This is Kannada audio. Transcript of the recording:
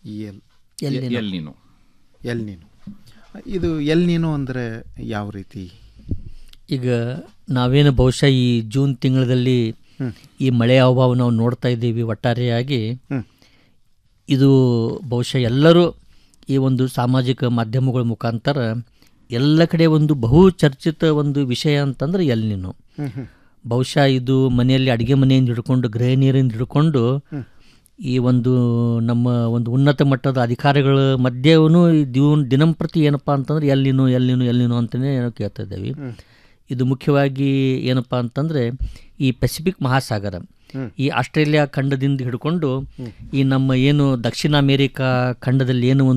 ಎಲ್ ಎಲ್ ನಿನೋ. ಎಲ್ ನೀನು ಎಲ್ ನೀನು ಇದು ಎಲ್ ನೀನು ಅಂದರೆ ಯಾವ ರೀತಿ ಈಗ ನಾವೇನು ಬಹುಶಃ ಈ ಜೂನ್ ತಿಂಗಳಲ್ಲಿ ಈ ಮಳೆಯ ಅಭಾವ ನಾವು ನೋಡ್ತಾ ಇದ್ದೀವಿ ಒಟ್ಟಾರೆಯಾಗಿ ಇದು ಬಹುಶಃ ಎಲ್ಲರೂ ಈ ಒಂದು ಸಾಮಾಜಿಕ ಮಾಧ್ಯಮಗಳ ಮುಖಾಂತರ ಎಲ್ಲ ಕಡೆ ಒಂದು ಬಹು ಚರ್ಚಿತ ಒಂದು ವಿಷಯ ಅಂತಂದ್ರೆ ಎಲ್ ನೀನು ಹ್ಮ್, ಹ್ಮ್. ಬಹುಶಃ ಇದು ಮನೆಯಲ್ಲಿ ಅಡುಗೆ ಮನೆಯಿಂದ ಹಿಡ್ಕೊಂಡು ಗೃಹಿಣಿಯರಿಂದ ಹಿಡ್ಕೊಂಡು ಈ ಒಂದು ನಮ್ಮ ಒಂದು ಉನ್ನತ ಮಟ್ಟದ ಅಧಿಕಾರಿಗಳ ಮಧ್ಯೆನೂ ದಿನ ದಿನಂಪ್ರತಿ ಏನಪ್ಪ ಅಂತಂದ್ರೆ ಎಲ್ಲಿನೂ ಎಲ್ಲಿನೂ ಎಲ್ಲಿನೂ ಅಂತಲೇ ನಾವು ಕೇಳ್ತಾ ಇದ್ದೇವೆ ಇದು ಮುಖ್ಯವಾಗಿ ಏನಪ್ಪ ಅಂತಂದರೆ ಈ ಪೆಸಿಫಿಕ್ ಮಹಾಸಾಗರ ಈ ಆಸ್ಟ್ರೇಲಿಯಾ ಖಂಡದಿಂದ ಹಿಡ್ಕೊಂಡು ಈ ನಮ್ಮ ಏನು ದಕ್ಷಿಣ ಅಮೇರಿಕಾ ಖಂಡದಲ್ಲಿ ಏನು ಒಂದು